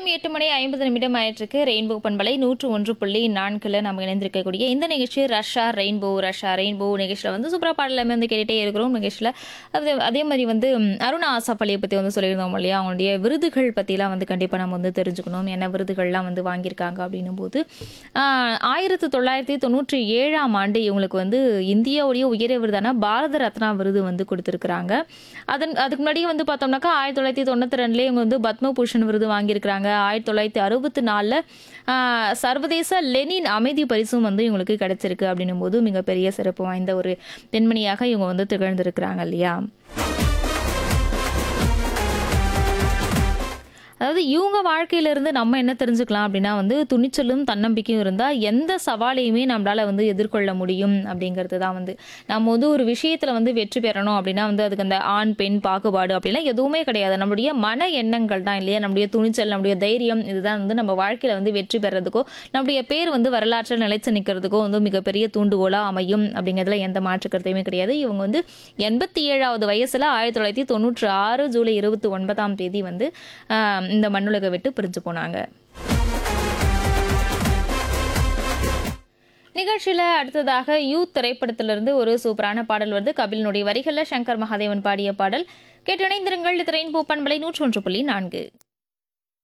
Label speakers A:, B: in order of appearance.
A: நேரம் எட்டு மணி ஐம்பது நிமிடம் ஆயிட்டிருக்கு ரெயின்போ பண்பலை நூற்று ஒன்று புள்ளி நான்கில் நம்ம இணைந்திருக்கக்கூடிய இந்த நிகழ்ச்சி ரஷ்யா ரெயின்போ ரஷ்யா ரெயின்போ நிகழ்ச்சியில் வந்து சூப்பராக பாடல் எல்லாமே வந்து கேட்டுகிட்டே இருக்கிறோம் நிகழ்ச்சியில் அது அதே மாதிரி வந்து ம், அருணா ஆசாப்பள்ளியை பற்றி வந்து சொல்லியிருந்தோம் இல்லையா அவங்களுடைய விருதுகள் பற்றிலாம் வந்து கண்டிப்பாக நம்ம வந்து தெரிஞ்சுக்கணும் என்ன விருதுகள்லாம் வந்து வாங்கியிருக்காங்க அப்படின்னும் போது ஆஹ், ஆயிரத்து தொள்ளாயிரத்தி தொண்ணூற்றி ஏழாம் ஆண்டு இவங்களுக்கு வந்து இந்தியாவுடைய உயரிய விருதான பாரத ரத்னா விருது வந்து கொடுத்துருக்குறாங்க அதன் அதுக்கு முன்னாடியே வந்து பார்த்தோம்னாக்கா ஆயிரத்தி தொள்ளாயிரத்தி தொண்ணூற்றி ரெண்டுலேயே இவங்க வந்து பத்மபூஷன் விருது வாங்கியிருக்கிறாங்க ஆயிரத்தி தொள்ளாயிரத்தி அறுபத்தி நாலில் சர்வதேச லெனின் அமைதி பரிசும் வந்து இவங்களுக்கு கிடைச்சிருக்கு அப்படின்னும் போது மிகப்பெரிய சிறப்பு வாய்ந்த ஒரு பெண்மணியாக இவங்க வந்து திகழ்ந்திருக்கிறாங்க இல்லையா அதாவது இவங்க வாழ்க்கையிலிருந்து நம்ம என்ன தெரிஞ்சுக்கலாம் அப்படின்னா வந்து துணிச்சலும் தன்னம்பிக்கையும் இருந்தால் எந்த சவாலையுமே நம்மளால வந்து எதிர்கொள்ள முடியும் அப்படிங்கிறது தான் வந்து நம்ம வந்து ஒரு விஷயத்தில் வந்து வெற்றி பெறணும் அப்படின்னா வந்து அதுக்கு அந்த ஆண் பெண் பாகுபாடு அப்படிலாம் எதுவுமே கிடையாது நம்மளுடைய மன எண்ணங்கள் தான் இல்லையா நம்முடைய துணிச்சல் நம்முடைய தைரியம் இதுதான் வந்து நம்ம வாழ்க்கையில் வந்து வெற்றி பெறதுக்கோ நம்முடைய பேர் வந்து வரலாற்றில் நிலைச்சு நிற்கிறதுக்கோ வந்து மிகப்பெரிய தூண்டுகோலாக அமையும் அப்படிங்கிறதுல எந்த மாற்று கருத்தையுமே கிடையாது இவங்க வந்து எண்பத்தி ஏழாவது வயசில் ஆயிரத்தி தொள்ளாயிரத்தி தொண்ணூற்றி ஆறு ஜூலை இருபத்தி ஒன்பதாம் தேதி வந்து ஆஹ், இந்த மண்ணுலகை விட்டு பிரிஞ்சு போனாங்க நிகழ்ச்சியில் அடுத்ததாக யூத் திரைப்படத்திலிருந்து ஒரு சூப்பரான பாடல் வருது கபிலினுடைய வரிகளில் சங்கர் மகாதேவன் பாடிய பாடல் கேட்டு இணைந்திருங்கள் திரையின் பூப்பண்பலை நூற்றி ஒன்று புள்ளி நான்கு